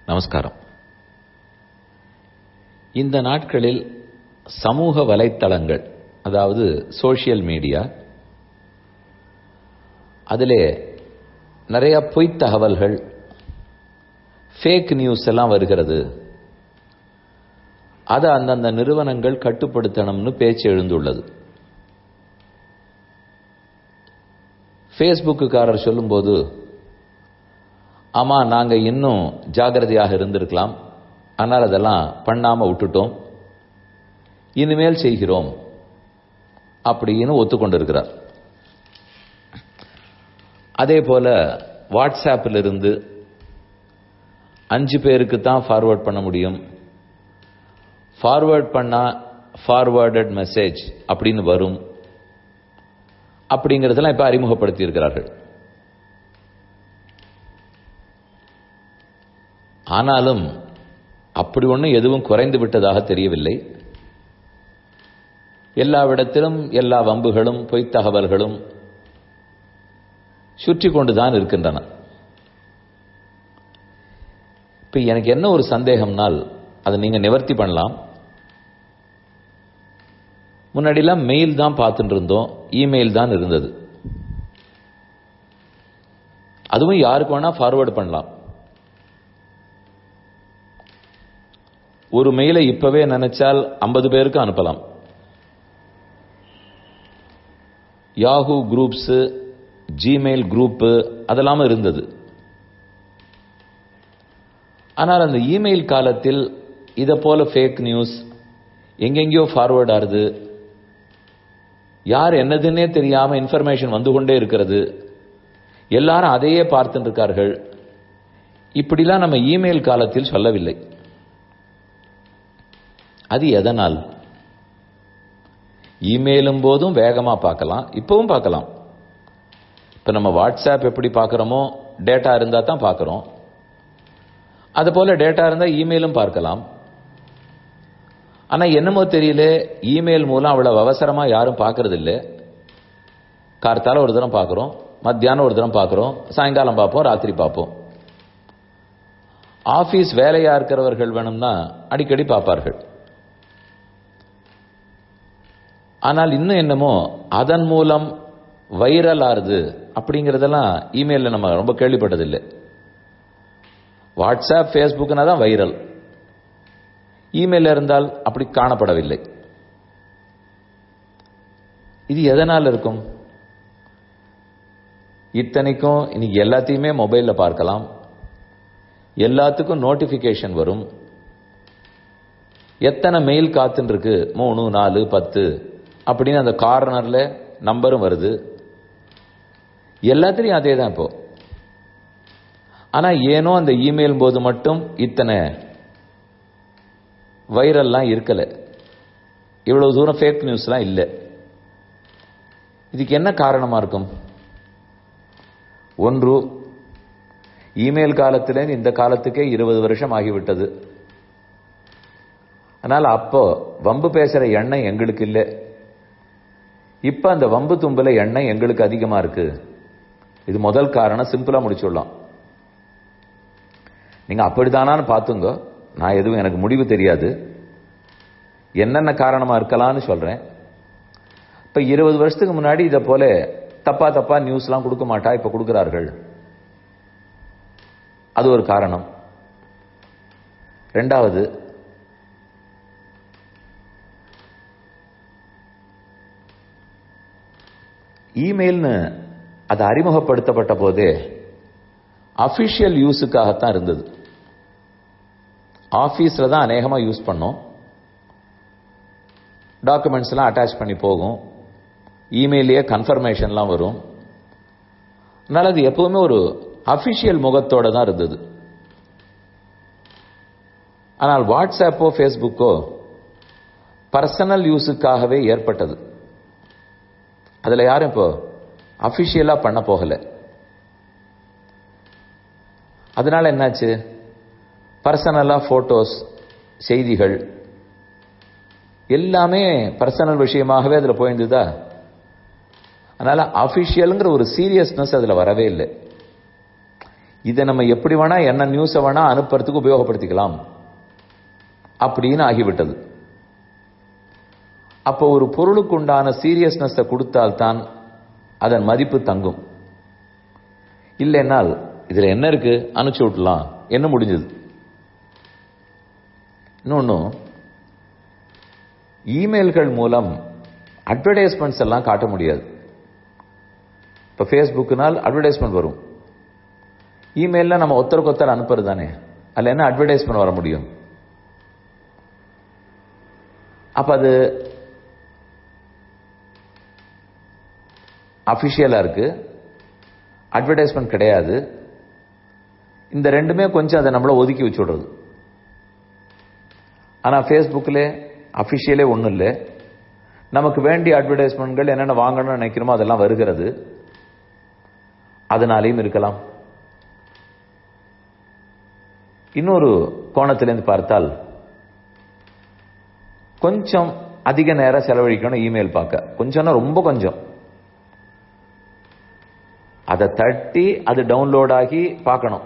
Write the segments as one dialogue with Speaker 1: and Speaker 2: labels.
Speaker 1: நமஸ்காரம் இந்த நாட்களில் சமூக வலைத்தளங்கள் அதாவது சோஷியல் மீடியா அதிலே நிறைய பொய்த் தகவல்கள் ஃபேக் நியூஸ் எல்லாம் வருகிறது அதை அந்தந்த நிறுவனங்கள் கட்டுப்படுத்தணும்னு பேச்சு எழுந்துள்ளது ஃபேஸ்புக்குக்காரர் சொல்லும்போது ஆமா நாங்க இன்னும் ஜாகிரதையாக இருந்திருக்கலாம் ஆனால் அதெல்லாம் பண்ணாம விட்டுட்டோம் இனிமேல் செய்கிறோம் அப்படின்னு ஒத்துக்கொண்டிருக்கிறார் அதே போல வாட்ஸ்ஆப்பில் இருந்து அஞ்சு பேருக்கு தான் ஃபார்வர்ட் பண்ண முடியும் ஃபார்வர்ட் பண்ணா ஃபார்வர்டட் மெசேஜ் அப்படின்னு வரும் அப்படிங்கிறதெல்லாம் இப்ப அறிமுகப்படுத்தி இருக்கிறார்கள் ஆனாலும் அப்படி ஒன்றும் எதுவும் குறைந்து விட்டதாக தெரியவில்லை எல்லாவிடத்திலும் எல்லா வம்புகளும் பொய்த் தகவல்களும் சுற்றி கொண்டுதான் இருக்கின்றன இப்ப எனக்கு என்ன ஒரு சந்தேகம்னால் அதை நீங்க நிவர்த்தி பண்ணலாம் முன்னாடிலாம் மெயில் தான் பார்த்துட்டு இருந்தோம் இமெயில் தான் இருந்தது அதுவும் யாருக்கு வேணா ஃபார்வர்டு பண்ணலாம் ஒரு மெயிலை இப்பவே நினைச்சால் ஐம்பது பேருக்கு அனுப்பலாம் யாஹூ குரூப்ஸ் ஜிமெயில் குரூப்பு அதெல்லாம் இருந்தது ஆனால் அந்த இமெயில் காலத்தில் இதை போல ஃபேக் நியூஸ் எங்கெங்கேயோ ஃபார்வர்ட் ஆறுது யார் என்னதுன்னே தெரியாம இன்ஃபர்மேஷன் வந்து கொண்டே இருக்கிறது எல்லாரும் அதையே பார்த்துட்டு இருக்கார்கள் இப்படிலாம் நம்ம இமெயில் காலத்தில் சொல்லவில்லை அது எதனால் இமெயிலும் போதும் வேகமா பார்க்கலாம் இப்பவும் பார்க்கலாம் இப்ப நம்ம வாட்ஸ்அப் எப்படி பார்க்கிறோமோ டேட்டா இருந்தா தான் பார்க்கிறோம் அது போல டேட்டா இருந்தா இமெயிலும் பார்க்கலாம் ஆனா என்னமோ தெரியல இமெயில் மூலம் அவ்வளவு அவசரமா யாரும் பார்க்கறது இல்லை கார்த்தால ஒரு தரம் பார்க்கிறோம் மத்தியானம் ஒரு தரம் பார்க்கிறோம் சாயங்காலம் பார்ப்போம் ராத்திரி பார்ப்போம் ஆபீஸ் வேலையா இருக்கிறவர்கள் வேணும்னா அடிக்கடி பார்ப்பார்கள் ஆனால் இன்னும் என்னமோ அதன் மூலம் வைரல் ஆறுது அப்படிங்கறதெல்லாம் இமெயில்ல நம்ம ரொம்ப கேள்விப்பட்டதில்லை வாட்ஸ்அப் ஃபேஸ்புக்னா தான் வைரல் இமெயில் இருந்தால் அப்படி காணப்படவில்லை இது எதனால் இருக்கும் இத்தனைக்கும் இன்னைக்கு எல்லாத்தையுமே மொபைல்ல பார்க்கலாம் எல்லாத்துக்கும் நோட்டிபிகேஷன் வரும் எத்தனை மெயில் காத்துன்னு இருக்கு மூணு நாலு பத்து அப்படின்னு அந்த கார்னர்ல நம்பரும் வருது எல்லாத்துலயும் அதே தான் இப்போ ஆனா ஏனோ அந்த இமெயில் போது மட்டும் இத்தனை வைரல்லாம் இருக்கல இவ்வளவு தூரம் ஃபேக் நியூஸ்லாம் இல்லை இதுக்கு என்ன காரணமா இருக்கும் ஒன்று இமெயில் காலத்திலே இந்த காலத்துக்கே இருபது வருஷம் ஆகிவிட்டது அதனால அப்போ வம்பு பேசுற எண்ணம் எங்களுக்கு இல்லை இப்ப அந்த வம்பு தும்புல எண்ணெய் எங்களுக்கு அதிகமா இருக்கு இது முதல் காரணம் சிம்பிளா முடிச்சுடலாம் நீங்க அப்படித்தானான்னு பாத்துங்க நான் எதுவும் எனக்கு முடிவு தெரியாது என்னென்ன காரணமா இருக்கலாம்னு சொல்றேன் இப்ப இருபது வருஷத்துக்கு முன்னாடி இதை போல தப்பா தப்பா நியூஸ்லாம் கொடுக்க மாட்டா இப்ப கொடுக்கிறார்கள் அது ஒரு காரணம் ரெண்டாவது இமெயில்னு அது அறிமுகப்படுத்தப்பட்ட போதே அபிஷியல் யூஸுக்காகத்தான் இருந்தது ஆஃபீஸில் தான் அநேகமாக யூஸ் பண்ணோம் டாக்குமெண்ட்ஸ்லாம் அட்டாச் பண்ணி போகும் இமெயிலேயே கன்ஃபர்மேஷன்லாம் வரும் அதனால் அது எப்பவுமே ஒரு அஃபிஷியல் முகத்தோட தான் இருந்தது ஆனால் வாட்ஸ்அப்போ ஃபேஸ்புக்கோ பர்சனல் யூஸுக்காகவே ஏற்பட்டது அதில் யாரும் இப்போ அஃபிஷியலாக பண்ண போகலை அதனால என்னாச்சு பர்சனலாக ஃபோட்டோஸ் செய்திகள் எல்லாமே பர்சனல் விஷயமாகவே அதில் போயிருந்ததா அதனால அபிஷியலுங்கிற ஒரு சீரியஸ்னஸ் அதில் வரவே இல்லை இதை நம்ம எப்படி வேணா என்ன நியூஸை வேணா அனுப்புறதுக்கு உபயோகப்படுத்திக்கலாம் அப்படின்னு ஆகிவிட்டது அப்போ ஒரு பொருளுக்கு உண்டான சீரியஸ்னஸை கொடுத்தால்தான் அதன் மதிப்பு தங்கும் இல்லைன்னால் இதுல என்ன இருக்கு அனுப்பிச்சு விட்டலாம் என்ன முடிஞ்சது இன்னொன்னு இமெயில்கள் மூலம் அட்வர்டைஸ்மெண்ட்ஸ் எல்லாம் காட்ட முடியாது இப்போ ஃபேஸ்புக்குனால் அட்வர்டைஸ்மெண்ட் வரும் இமெயிலில் நம்ம ஒருத்தருக்கு ஒருத்தர் அனுப்புறது தானே அதில் என்ன அட்வர்டைஸ்மெண்ட் வர முடியும் அப்போ அது அஃபிஷியலாக இருக்கு அட்வர்டைஸ்மெண்ட் கிடையாது இந்த ரெண்டுமே கொஞ்சம் அதை நம்மள ஒதுக்கி வச்சுடுறது ஆனால் ஃபேஸ்புக்கில் அஃபிஷியலே ஒன்றும் இல்லை நமக்கு வேண்டிய அட்வர்டைஸ்மெண்ட்கள் என்னென்ன வாங்கணும்னு நினைக்கிறோமோ அதெல்லாம் வருகிறது அதனாலையும் இருக்கலாம் இன்னொரு கோணத்திலிருந்து பார்த்தால் கொஞ்சம் அதிக நேரம் செலவழிக்கணும் இமெயில் பார்க்க கொஞ்சம்னா ரொம்ப கொஞ்சம் அதை தட்டி அது டவுன்லோட் ஆகி பார்க்கணும்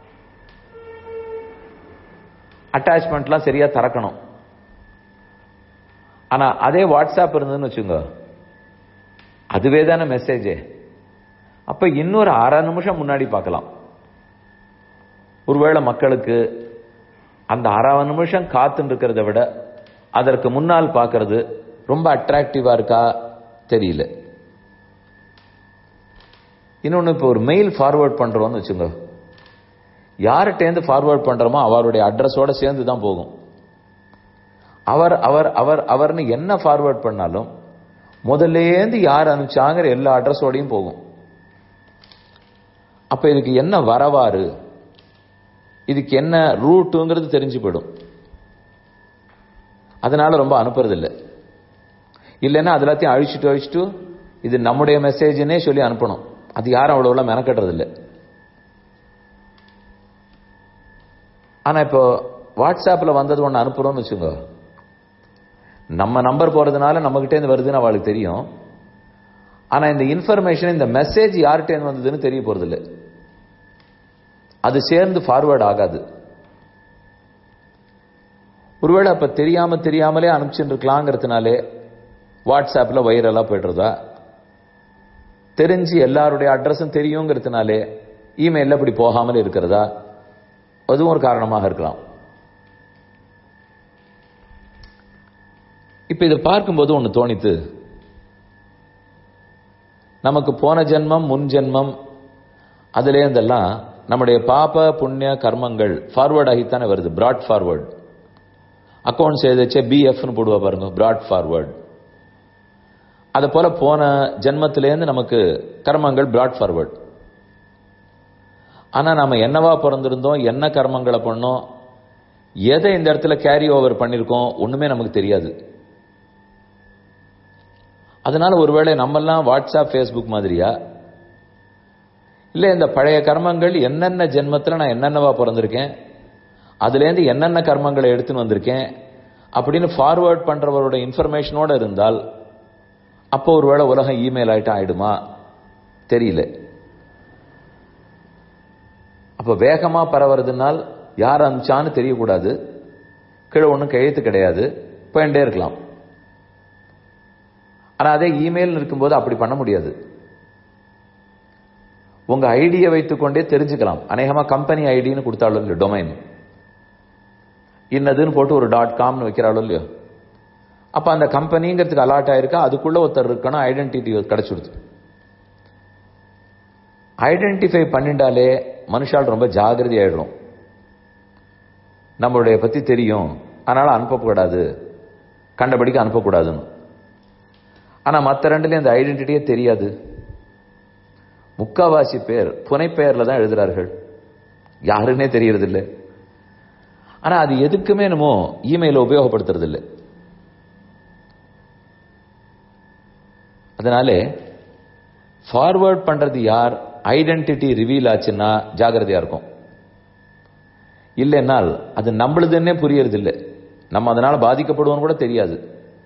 Speaker 1: அட்டாச்மெண்ட்லாம் சரியா திறக்கணும் ஆனா அதே வாட்ஸ்அப் இருந்ததுன்னு வச்சுங்க அதுவே தானே மெசேஜே அப்ப இன்னொரு அரை நிமிஷம் முன்னாடி பார்க்கலாம் ஒருவேளை மக்களுக்கு அந்த அரை நிமிஷம் காத்துன்னு இருக்கிறத விட அதற்கு முன்னால் பார்க்கறது ரொம்ப அட்ராக்டிவா இருக்கா தெரியல இன்னொன்று இப்போ ஒரு மெயில் ஃபார்வர்ட் பண்றோம்னு வச்சுங்க யார்கிட்டேருந்து ஃபார்வர்ட் பண்றோமோ அவருடைய அட்ரஸோட சேர்ந்து தான் போகும் அவர் அவர் அவர் அவர்னு என்ன ஃபார்வர்ட் பண்ணாலும் முதல்லேருந்து யார் அனுப்பிச்சாங்கிற எல்லா அட்ரஸோடையும் போகும் அப்ப இதுக்கு என்ன வரவாறு இதுக்கு என்ன ரூட்டுங்கிறது தெரிஞ்சு போயிடும் அதனால ரொம்ப அனுப்புறதில்லை இல்லைன்னா அது எல்லாத்தையும் அழிச்சிட்டு அழிச்சிட்டு இது நம்முடைய மெசேஜ்னே சொல்லி அனுப்பணும் அது யாரும் அவ்வளோ மெனக்கட்டுறது இல்லை ஆனா இப்போ வாட்ஸ்அப்பில் வந்தது ஒன்று அனுப்புறோம்னு வச்சுங்க நம்ம நம்பர் போறதுனால நம்மகிட்டேருந்து வருதுன்னு அவளுக்கு தெரியும் ஆனா இந்த இன்ஃபர்மேஷன் இந்த மெசேஜ் யார்கிட்டேருந்து வந்ததுன்னு தெரிய போறதில்லை அது சேர்ந்து ஃபார்வேர்ட் ஆகாது ஒருவேளை அப்ப தெரியாம தெரியாமலே அனுப்பிச்சுட்டு இருக்கலாங்கிறதுனாலே வாட்ஸ்அப்ல வைரலா போயிடுறதா தெரிஞ்சு எல்லாருடைய அட்ரஸும் தெரியுங்கிறதுனாலே இமெயிலில் அப்படி போகாமல் இருக்கிறதா அதுவும் ஒரு காரணமாக இருக்கலாம் இப்ப இதை பார்க்கும்போது ஒன்று தோணித்து நமக்கு போன ஜென்மம் முன் ஜென்மம் அதுலேருந்தெல்லாம் நம்முடைய பாப புண்ணிய கர்மங்கள் ஃபார்வர்ட் ஆகித்தானே வருது பிராட் ஃபார்வர்ட் அக்கௌண்ட்ஸ் எழுதிச்சே பிஎஃப்னு போடுவா பாருங்க பிராட் ஃபார்வர்ட் அதை போல போன ஜென்மத்திலேருந்து நமக்கு கர்மங்கள் பிராட் ஃபார்வர்ட் ஆனா நாம என்னவா பிறந்திருந்தோம் என்ன கர்மங்களை பண்ணோம் எதை இந்த இடத்துல கேரி ஓவர் பண்ணிருக்கோம் ஒண்ணுமே நமக்கு தெரியாது அதனால ஒருவேளை நம்மெல்லாம் வாட்ஸ்அப் ஃபேஸ்புக் மாதிரியா இல்ல இந்த பழைய கர்மங்கள் என்னென்ன ஜென்மத்துல நான் என்னென்னவா பிறந்திருக்கேன் அதுலேருந்து என்னென்ன கர்மங்களை எடுத்துன்னு வந்திருக்கேன் அப்படின்னு ஃபார்வர்ட் பண்றவரோட இன்ஃபர்மேஷனோட இருந்தால் அப்போ ஒருவேளை உலகம் இமெயில் ஆயிட்டா ஆயிடுமா தெரியல அப்ப வேகமா பரவுறதுனால் யார் அனுப்பிச்சான்னு தெரியக்கூடாது கீழே ஒன்றும் கையெழுத்து கிடையாது போயிட்டே இருக்கலாம் ஆனா அதே இமெயில் இருக்கும்போது அப்படி பண்ண முடியாது உங்க ஐடியை வைத்துக்கொண்டே தெரிஞ்சுக்கலாம் அநேகமா கம்பெனி ஐடின்னு கொடுத்தாலும் இல்லையோ டொமைன் இன்னதுன்னு போட்டு ஒரு டாட் காம்னு வைக்கிறாளோ இல்லையோ அப்ப அந்த கம்பெனிங்கிறதுக்கு அலாட் ஆயிருக்கா அதுக்குள்ள ஒருத்தர் இருக்கணும் ஐடென்டிட்டி கிடைச்சிடுது ஐடென்டிஃபை பண்ணிட்டாலே மனுஷால் ரொம்ப ஜாகிரதை ஆயிடும் நம்மளுடைய பத்தி தெரியும் அதனால அனுப்பக்கூடாது கண்டபடிக்கு அனுப்பக்கூடாதுன்னு ஆனா மற்ற ரெண்டுலயும் அந்த ஐடென்டிட்டியே தெரியாது முக்காவாசி பேர் புனைப்பெயர்ல தான் எழுதுறார்கள் யாருன்னே தெரியறது இல்லை ஆனா அது எதுக்குமே என்னமோ இமெயில உபயோகப்படுத்துறது இல்லை அதனாலே ஃபார்வர்ட் பண்றது யார் ஐடென்டிட்டி ரிவீல் ஆச்சுன்னா ஜாகிரதையா இருக்கும் இல்லைன்னால் அது நம்மளுதுன்னே புரியறது இல்லை நம்ம அதனால பாதிக்கப்படுவோம் கூட தெரியாது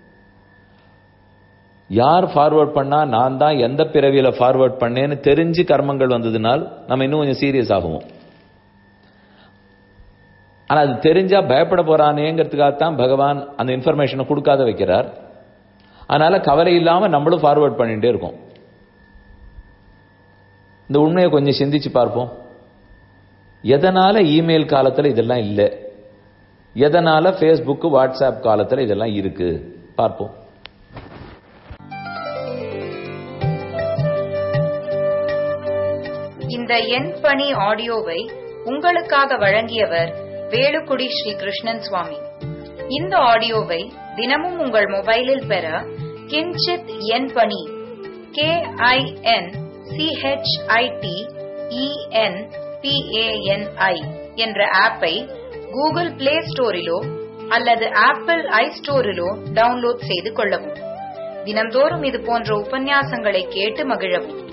Speaker 1: யார் ஃபார்வர்ட் பண்ணா நான் தான் எந்த பிறவியில ஃபார்வர்ட் பண்ணேன்னு தெரிஞ்சு கர்மங்கள் வந்ததுனால் நம்ம இன்னும் கொஞ்சம் சீரியஸ் ஆகுவோம் ஆனா அது தெரிஞ்சா பயப்பட போறானேங்கிறதுக்காகத்தான் பகவான் அந்த இன்ஃபர்மேஷனை கொடுக்காத வைக்கிறார் அதனால கவலை இல்லாம நம்மளும் ஃபார்வர்ட் பண்ணிட்டே இருக்கோம் இந்த உண்மையை கொஞ்சம் சிந்திச்சு பார்ப்போம் எதனால இமெயில் காலத்துல இதெல்லாம் இல்லை எதனால ஃபேஸ்புக் வாட்ஸ்அப் காலத்துல இதெல்லாம் இருக்கு பார்ப்போம்
Speaker 2: இந்த எண் பணி ஆடியோவை உங்களுக்காக வழங்கியவர் வேலுக்குடி ஸ்ரீ கிருஷ்ணன் சுவாமி இந்த ஆடியோவை தினமும் உங்கள் மொபைலில் பெற கிஞ்சித் எண் பணி கே ஐ என் சிஹெச்ஐடி இஎன் பிஏஎன்ஐ என்ற ஆப்பை கூகுள் பிளே ஸ்டோரிலோ அல்லது ஆப்பிள் ஐ ஸ்டோரிலோ டவுன்லோட் செய்து கொள்ளவும் தினம்தோறும் இது போன்ற உபன்யாசங்களை கேட்டு மகிழவும்